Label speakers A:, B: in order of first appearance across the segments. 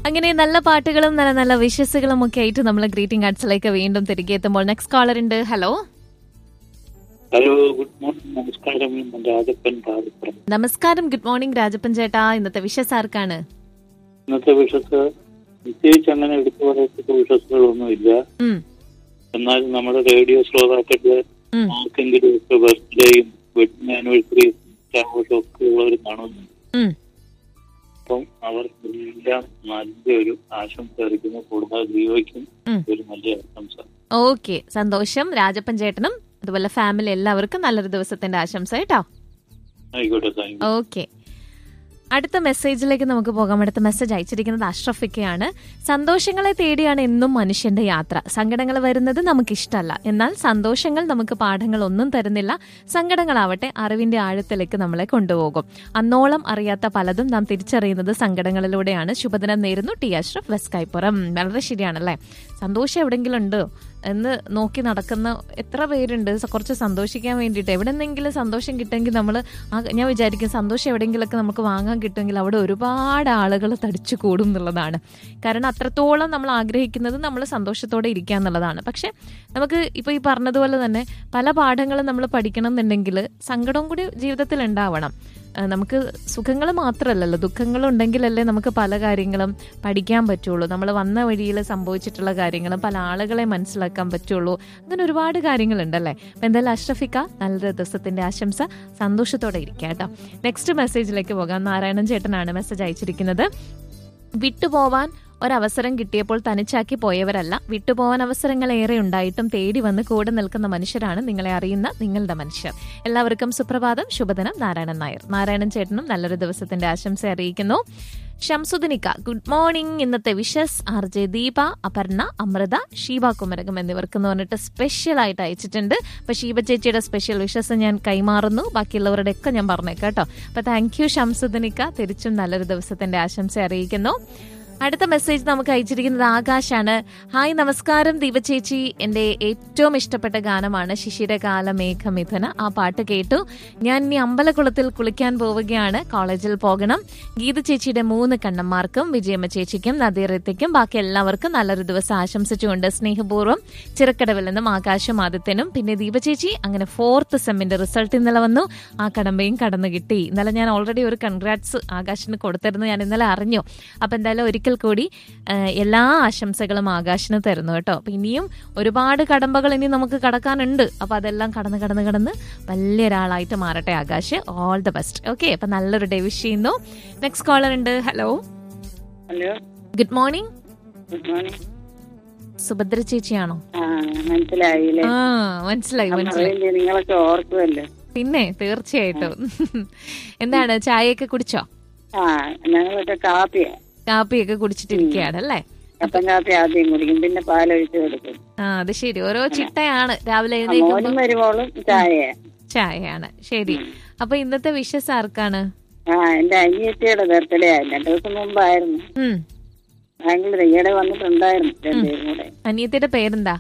A: അങ്ങനെ നല്ല പാട്ടുകളും നല്ല നല്ല വിശ്വസുകളും ഒക്കെ ആയിട്ട് നമ്മൾ ഗ്രീറ്റിംഗ് കാർഡ്സിലേക്ക് വീണ്ടും തിരികെ എത്തുമ്പോൾ നെക്സ്റ്റ് കോളർ ഉണ്ട് ഹലോ
B: ഹലോ ഗുഡ് മോർണിംഗ് നമസ്കാരം ഞാൻ രാജപ്പൻ പാലപ്പുറം
A: നമസ്കാരം ഗുഡ് മോർണിംഗ് രാജപ്പൻ ചേട്ടാ ഇന്നത്തെ വിഷസ് ആർക്കാണ്
B: ഇന്നത്തെ വിഷസ് പ്രത്യേകിച്ച് അങ്ങനെ എടുത്തു പറയത്തക്ക വിഷസുകളൊന്നുമില്ല
A: ഉം,
B: എന്നാൽ നമ്മുടെ റേഡിയോ ശ്രോതാക്കളുടെ
A: ഉം.
B: ആർക്കെങ്കിലും ഒക്കെ ബർത്ത്ഡേയും വെഡിങ് ആനിവേഴ്സറിയും ആഘോഷവും ഒക്കെ ഉള്ളവർ കാണുന്നു
A: ഉം.
B: അപ്പം അവർക്കെല്ലാം നല്ലൊരു ആശംസ അറിയിക്കുന്നു കൂടുതൽ ദീപയ്ക്കും
A: ഉം.
B: ഒരു നല്ല ആശംസ
A: ഓക്കെ സന്തോഷം രാജപ്പൻ ചേട്ടനും അതുപോലെ ഫാമിലി എല്ലാവർക്കും നല്ലൊരു ദിവസത്തിന്റെ ആശംസ കേട്ടോ
B: ആയിക്കോട്ടെ താങ്ക് യു
A: ഓക്കെ അടുത്ത മെസ്സേജിലേക്ക് നമുക്ക് പോകാം അടുത്ത മെസ്സേജ് അയച്ചിരിക്കുന്നത് അഷ്റഫിക്കയാണ് സന്തോഷങ്ങളെ തേടിയാണ് എന്നും മനുഷ്യന്റെ യാത്ര സങ്കടങ്ങൾ വരുന്നത് നമുക്കിഷ്ടമല്ല എന്നാൽ സന്തോഷങ്ങൾ നമുക്ക് പാഠങ്ങൾ ഒന്നും തരുന്നില്ല സങ്കടങ്ങളാവട്ടെ അറിവിന്റെ ആഴത്തിലേക്ക് നമ്മളെ കൊണ്ടുപോകും അന്നോളം അറിയാത്ത പലതും നാം തിരിച്ചറിയുന്നത് സങ്കടങ്ങളിലൂടെയാണ് ശുഭദിനം നേരുന്നു ടി അഷ്റഫ് വെസ്കൈപ്പുറം വളരെ ശരിയാണല്ലേ സന്തോഷം എവിടെയെങ്കിലും ഉണ്ടോ എന്ന് നോക്കി നടക്കുന്ന എത്ര പേരുണ്ട് സ- കുറച്ച് സന്തോഷിക്കാൻ വേണ്ടിയിട്ട് എവിടെന്നെങ്കിലും സന്തോഷം കിട്ടുമെങ്കിൽ നമ്മൾ ഞാൻ വിചാരിക്കും സന്തോഷം എവിടെയെങ്കിലുമൊക്കെ നമുക്ക് വാങ്ങാൻ കിട്ടുമെങ്കിൽ അവിടെ ഒരുപാട് ആളുകൾ തടിച്ചു കൂടും എന്നുള്ളതാണ് കാരണം അത്രത്തോളം നമ്മൾ ആഗ്രഹിക്കുന്നത് നമ്മൾ സന്തോഷത്തോടെ ഇരിക്കുക എന്നുള്ളതാണ് പക്ഷെ നമുക്ക് ഇപ്പോൾ ഈ പറഞ്ഞതുപോലെ തന്നെ പല പാഠങ്ങളും നമ്മൾ പഠിക്കണം എന്നുണ്ടെങ്കിൽ സങ്കടവും കൂടി ജീവിതത്തിൽ ഉണ്ടാവണം ആ, നമുക്ക് സുഖങ്ങൾ മാത്രമല്ലല്ലോ ദുഃഖങ്ങളുണ്ടെങ്കിലല്ലേ നമുക്ക് പല കാര്യങ്ങളും പഠിക്കാൻ പറ്റുള്ളൂ നമ്മൾ വന്ന വഴിയിൽ സംഭവിച്ചിട്ടുള്ള കാര്യങ്ങളും പല ആളുകളെ മനസ്സിലാക്കാൻ പറ്റുള്ളൂ അങ്ങനെ ഒരുപാട് കാര്യങ്ങളുണ്ടല്ലേ അപ്പം എന്തായാലും അഷ്റഫിക്ക നല്ലൊരു ദിവസത്തിന്റെ ആശംസ സന്തോഷത്തോടെ ഇരിക്കുക കേട്ടോ നെക്സ്റ്റ് മെസ്സേജിലേക്ക് പോകാം നാരായണൻ ചേട്ടനാണ് മെസ്സേജ് അയച്ചിരിക്കുന്നത് വിട്ടുപോവാൻ ഒരവസരം കിട്ടിയപ്പോൾ തനിച്ചാക്കി പോയവരല്ല വിട്ടുപോവാൻ അവസരങ്ങൾ ഏറെ ഉണ്ടായിട്ടും തേടി വന്ന് കൂടെ നിൽക്കുന്ന മനുഷ്യരാണ് നിങ്ങളെ അറിയുന്ന നിങ്ങളുടെ മനുഷ്യർ എല്ലാവർക്കും സുപ്രഭാതം ശുഭദിനം നാരായണൻ നായർ നാരായണൻ ചേട്ടനും നല്ലൊരു ദിവസത്തിന്റെ ആശംസ അറിയിക്കുന്നു ഷംസുദിനിക്ക ഗുഡ് മോർണിംഗ് ഇന്നത്തെ wishes R J Deepa Aparna Amrutha Sheeba Kumarakom എന്നിവർക്ക് എന്ന് പറഞ്ഞിട്ട് സ്പെഷ്യൽ ആയിട്ട് അയച്ചിട്ടുണ്ട് അപ്പൊ ഷീബ ചേച്ചിയുടെ സ്പെഷ്യൽ വിഷസ് ഞാൻ കൈമാറുന്നു ബാക്കിയുള്ളവരുടെ ഒക്കെ ഞാൻ പറഞ്ഞേക്കാം കേട്ടോ അപ്പൊ താങ്ക് യു ഷംസുദിനിക്ക തിരിച്ചും നല്ലൊരു ദിവസത്തിന്റെ ആശംസ അറിയിക്കുന്നു അടുത്ത മെസ്സേജ് നമുക്ക് അയച്ചിരിക്കുന്നത് ആകാശാണ് ഹായ് നമസ്കാരം ദീപ ചേച്ചി എന്റെ ഏറ്റവും ഇഷ്ടപ്പെട്ട ഗാനമാണ് ശിശിരകാല മേഘമിഥുന ആ പാട്ട് കേട്ടു ഞാൻ ഇനി അമ്പലക്കുളത്തിൽ കുളിക്കാൻ പോവുകയാണ് കോളേജിൽ പോകണം ഗീത ചേച്ചിയുടെ മൂന്ന് കണ്ണന്മാർക്കും വിജയമ്മ ചേച്ചിക്കും നദീറത്തേക്കും ബാക്കി എല്ലാവർക്കും നല്ലൊരു ദിവസം ആശംസിച്ചുകൊണ്ട് സ്നേഹപൂർവ്വം ചിറക്കടവിൽ നിന്നും ആകാശം ആദിത്യനും പിന്നെ ദീപ ചേച്ചി അങ്ങനെ ഫോർത്ത് സെമ്മിന്റെ റിസൾട്ട് ഇന്നലെ വന്നു ആ കടമ്പയും കടന്നു കിട്ടി ഇന്നലെ ഞാൻ ഓൾറെഡി ഒരു കൺഗ്രാറ്റ്സ് ആകാശിന് കൊടുത്തിരുന്നു ഞാൻ ഇന്നലെ അറിഞ്ഞു അപ്പൊ എന്തായാലും ഒരിക്കൽ കൂടി ആ, എല്ലാ ആശംസകളും ആകാശിന് തരുന്നു കേട്ടോ അപ്പൊ ഇനിയും ഒരുപാട് കടമ്പകൾ ഇനി നമുക്ക് കടക്കാനുണ്ട് അപ്പൊ അതെല്ലാം കടന്ന് കടന്ന് കടന്ന് വലിയൊരാളായിട്ട് മാറട്ടെ Akash all the best okay അപ്പൊ നല്ലൊരു ഡേ വിഷ് ചെയ്യുന്നു നെക്സ്റ്റ് കോളർ ഉണ്ട് hello
C: hello
A: good morning
C: good morning
A: Subhadra ചേച്ചിയാണോ
C: ആ മനസ്സിലായില്ലേ
A: ആ മനസ്സിലായി മനസ്സിലായി
C: അറിയില്ലേ നിങ്ങളൊക്കെ ഓർക്കുമല്ലോ
A: പിന്നെ തീർച്ചയായിട്ടും എന്താണ് ചായയൊക്കെ കുടിച്ചോ
C: ആ ഞങ്ങളൊക്കെ കാപ്പിയാ
A: കാപ്പിയൊക്കെ കുടിച്ചിട്ടിരിക്കുകയാണ് അല്ലേ
C: കട്ടൻ കാപ്പി ആദ്യം കുടിക്കും പിന്നെ പാലൊഴിച്ച് കൊടുക്കും
A: ആ അത് ശരി ഓരോ ചിട്ടയാണ് രാവിലെ
C: ആ,
A: എഴുന്നേൽക്കുമ്പോ
C: മോനും വരുമ്പോളും ചായയാ
A: ചായയാണ് ശരി അപ്പൊ ഇന്നത്തെ വിഷസ് ആർക്കാണ്
C: ആ എന്റെ അനിയത്തിയുടെ ബർത്ത്ഡേ ആയി രണ്ടു ദിവസം മുമ്പായിരുന്നു
A: ഉം
C: ബാംഗ്ലൂർ ഈയിടെ വന്നിട്ടുണ്ടായിരുന്നു രണ്ടുപേരും കൂടെ
A: അനിയത്തിയുടെ പേരെന്താ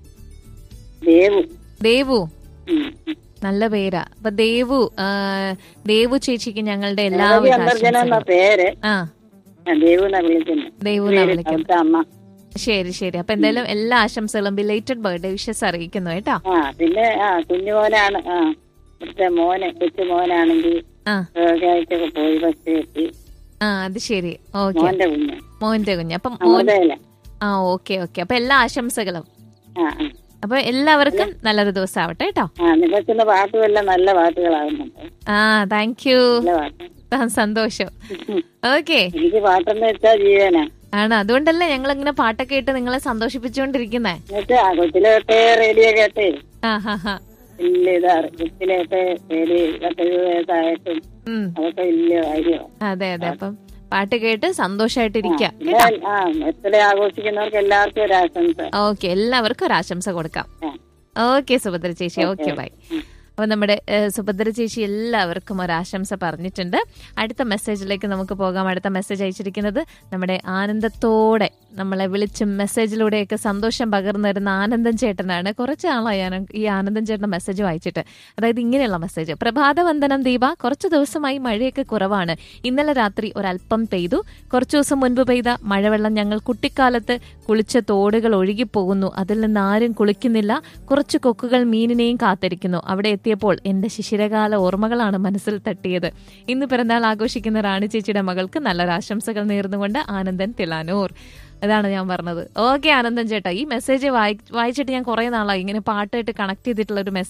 C: ദേവു
A: ദേവു
C: ഉം.
A: നല്ല പേരാ അപ്പൊ ദേവു ആ, ദേവു ചേച്ചിക്ക് ഞങ്ങളുടെ
C: ദേവി
A: എല്ലാവിധ
C: അന്തർജന എന്ന
A: ആശംസകളും
C: പേര്
A: ആ
C: ആ, ദേവു എന്നാ വിളിക്കുന്നത്
A: ദേവു എന്നാ വിളിക്കുന്നത്
C: അവിടുത്തെ അമ്മ
A: ശരി ശരി അപ്പൊ എന്തായാലും എല്ലാ ആശംസകളും ബിലേറ്റഡ് ബർത്ത്ഡേ വിഷസ് അറിയിക്കുന്നു കേട്ടോ
C: ആ പിന്നെ ആ കുഞ്ഞു മോനാണ് ആ ഇവിടുത്തെ മോന് കൊച്ചു മോനാണെങ്കിൽ
A: ആ
C: രോഗാഴ്ചയൊക്കെ പോയി ബസ് എത്തി
A: ആ അത് ശരി ഓക്കെ
C: മോന്റെ കുഞ്ഞ്
A: മോന്റെ കുഞ്ഞ് അപ്പം മോൻ
C: അമൃതയില
A: ആ ഓക്കെ ഓക്കെ അപ്പൊ എല്ലാ ആശംസകളും
C: ആ ആ.
A: അപ്പൊ എല്ലാവർക്കും നല്ലൊരു ദിവസം ആവട്ടെ കേട്ടോ
C: ആ നിങ്ങൾക്കുള്ള പാട്ടുമെല്ലാം നല്ല പാട്ടുകളാകുന്നുണ്ട്
A: ആ താങ്ക് യു
C: നല്ല പാട്ട്
A: സന്തോഷം ഓക്കെ
C: എനിക്ക് പാട്ടെന്ന് വെച്ചാ ജീവനാ
A: ആണ് അതുകൊണ്ടല്ലേ ഞങ്ങൾ ഇങ്ങനെ പാട്ടൊക്കെ ഇട്ട് നിങ്ങളെ സന്തോഷിപ്പിച്ചുകൊണ്ടിരിക്കുന്നേ
C: എന്നുവെച്ചാ ആ കൊച്ചിലെ തൊട്ടേ റേഡിയോ കേട്ടേ
A: ആ ഹാ ഹാ
C: വലിയ ഇതാ കൊച്ചിലെ തൊട്ടേ റേഡിയോ പത്തെഴുപത് വയസ്സായിട്ടും
A: ഉം
C: അതൊക്കെ വലിയ കാര്യമാണ്
A: അതെ അതെ അപ്പം പാട്ട് കേട്ട് സന്തോഷമായിട്ടിരിക്കാം
C: പിന്നെ ആ ബർത്ത്ഡേ ആഘോഷിക്കുന്നവർക്ക് എല്ലാവർക്കും ഒരു ആശംസ
A: ഓക്കെ എല്ലാവർക്കും ഒരു ആശംസ കൊടുക്കാം
C: ആ.
A: ഓക്കെ സുഭദ്ര ചേച്ചി ഓക്കെ ബൈ അപ്പൊ നമ്മുടെ ഏഹ്, സുഭദ്ര ചേച്ചി എല്ലാവർക്കും ഒരു ആശംസ പറഞ്ഞിട്ടുണ്ട് അടുത്ത മെസ്സേജിലേക്ക് നമുക്ക് പോകാം അടുത്ത മെസ്സേജ് അയച്ചിരിക്കുന്നത് നമ്മുടെ ആനന്ദത്തോടെ നമ്മളെ വിളിച്ചും മെസ്സേജിലൂടെയൊക്കെ സന്തോഷം പകർന്നു തരുന്ന ആനന്ദൻ ചേട്ടനാണ് കുറച്ച് നാളായി ഞാൻ ഈ ആനന്ദൻ ചേട്ടൻ്റെ മെസ്സേജ് വായിച്ചിട്ട് അതായത് ഇങ്ങനെയുള്ള മെസ്സേജ് പ്രഭാതവന്ദനം ദീപ കുറച്ച് ദിവസമായി മഴയൊക്കെ കുറവാണ് ഇന്നലെ രാത്രി ഒരല്പം പെയ്തു കുറച്ചു ദിവസം മുൻപ് പെയ്ത മഴവെള്ളം ഞങ്ങൾ കുട്ടിക്കാലത്ത് കുളിച്ച തോടുകൾ ഒഴുകിപ്പോകുന്നു അതിൽ നിന്ന് ആരും കുളിക്കുന്നില്ല കുറച്ച് കൊക്കുകൾ മീനിനെയും കാത്തിരിക്കുന്നു അവിടെ എത്തിയപ്പോൾ എന്റെ ശിശിരകാല ഓർമ്മകളാണ് മനസ്സിൽ തട്ടിയത് ഇന്ന് പിറന്നാൾ ആഘോഷിക്കുന്ന റാണി ചേച്ചിയുടെ മകൾക്ക് നല്ലൊരു ആശംസകൾ നേർന്നുകൊണ്ട് ആനന്ദൻ തിലാനൂർ അതാണ് ഞാൻ പറഞ്ഞത് ഓക്കെ ആനന്ദൻ ചേട്ടാ ഈ മെസ്സേജ് വായി വായിച്ചിട്ട് ഞാൻ കുറേ നാളായി ഇങ്ങനെ പാട്ടായിട്ട് കണക്ട് ചെയ്തിട്ടുള്ള ഒരു മെസ്സേജ്